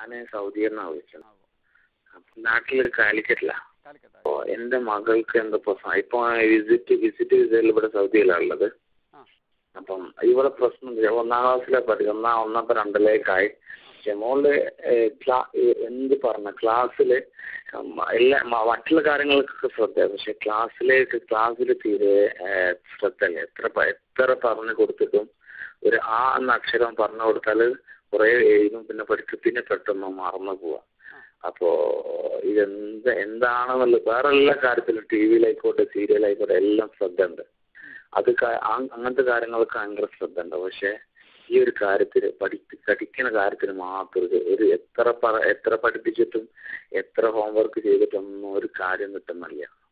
ഞാൻ സൗദിയിൽ നിന്നാണ് വിളിച്ചത് നാട്ടിലൊരു കാലിക്കറ്റില്ല കാലിക്കറ്റ് അപ്പോൾ എൻ്റെ മകൾക്ക് എന്തപ്പോ ഇപ്പോൾ വിസിറ്റ് വിസിറ്റ് വിസയിൽ ഇവിടെ സൗദിയിലാണ് ഉള്ളത് ആ. അപ്പം ഇവിടെ പ്രശ്നം എന്താ വെച്ചാ ഒന്നാം ക്ലാസ്സിലെ പഠിക്കും ഒന്നാം ഒന്നത്തെ രണ്ടിലേക്കായി പക്ഷെ മോള് ഏഹ്, ക്ലാ ഏഹ്, എന്ത് പറഞ്ഞ ക്ലാസ്സിൽ എല്ലാ മ- മറ്റുള്ള കാര്യങ്ങൾക്കൊക്കെ ശ്രദ്ധ പക്ഷെ ക്ലാസ്സിലേക്ക് ക്ലാസ്സിൽ തീരെ ഏഹ്, ശ്രദ്ധയില്ല എത്ര പ- എത്ര പറഞ്ഞു കൊടുത്തിട്ടും ഒരു ആ എന്ന അക്ഷരം പറഞ്ഞു കൊടുത്താൽ കുറേ എഴുതും പിന്നെ പഠിച്ച് പിന്നെ പെട്ടെന്ന് മറന്നു പോവാം അപ്പോ ഇതെന്ത് എന്താണെന്നുള്ള വേറെ എല്ലാ കാര്യത്തിലും ടി വിയിലായിക്കോട്ടെ സീരിയലായിക്കോട്ടെ എല്ലാം ശ്രദ്ധ ഉണ്ട് അത് ക- ആ- അങ്ങനത്തെ കാര്യങ്ങൾക്ക് ഭയങ്കര ശ്രദ്ധ ഉണ്ട് പക്ഷെ ഈ ഒരു കാര്യത്തിൽ പഠി പഠിക്കുന്ന കാര്യത്തിന് മാത്രം ഒരു- ഒരു എത്ര പറ എത്ര പഠിപ്പിച്ചിട്ടും എത്ര ഹോംവർക്ക് ചെയ്തിട്ടൊന്നും ഒരു കാര്യം കിട്ടുന്നില്ല